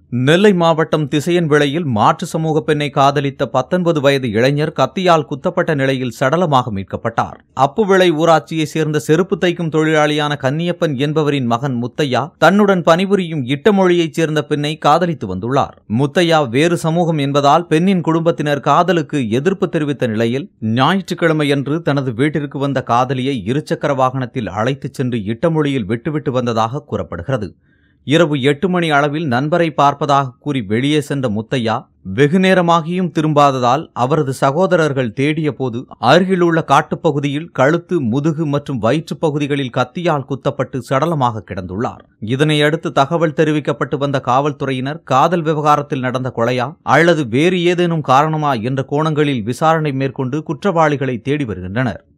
நெல்லை மாவட்டம் திசையன்விளையில் மாற்று சமூக பெண்ணை காதலித்த பத்தொன்பது வயது இளைஞர் கத்தியால் குத்தப்பட்ட நிலையில் சடலமாக மீட்கப்பட்டார் அப்புவிளை ஊராட்சியைச் சேர்ந்த செருப்பு தைக்கும் தொழிலாளியான கன்னியப்பன் என்பவரின் மகன் முத்தையா தன்னுடன் பணிபுரியும் இட்டமொழியைச் சேர்ந்த பெண்ணை காதலித்து வந்துள்ளார் முத்தையா வேறு சமூகம் என்பதால் பெண்ணின் குடும்பத்தினர் காதலுக்கு எதிர்ப்பு தெரிவித்த நிலையில் ஞாயிற்றுக்கிழமையன்று தனது வீட்டிற்கு வந்த காதலியை இருசக்கர வாகனத்தில் அழைத்துச் சென்று இட்டமொழியில் விட்டுவிட்டு வந்ததாக கூறப்படுகிறது இரவு எட்டு மணி அளவில் நண்பரை பார்ப்பதாக கூறி வெளியே சென்ற முத்தையா வெகு நேரமாகியும் திரும்பாததால் அவரது சகோதரர்கள் தேடிய போது அருகிலுள்ள காட்டுப்பகுதியில் கழுத்து முதுகு மற்றும் வயிற்றுப் பகுதிகளில் கத்தியால் குத்தப்பட்டு சடலமாக கிடந்துள்ளார் இதனையடுத்து தகவல் தெரிவிக்கப்பட்டு வந்த காவல்துறையினர் காதல் விவகாரத்தில் நடந்த கொலையா அல்லது வேறு ஏதேனும் காரணமா என்ற கோணங்களில் விசாரணை மேற்கொண்டு குற்றவாளிகளை தேடி வருகின்றனர்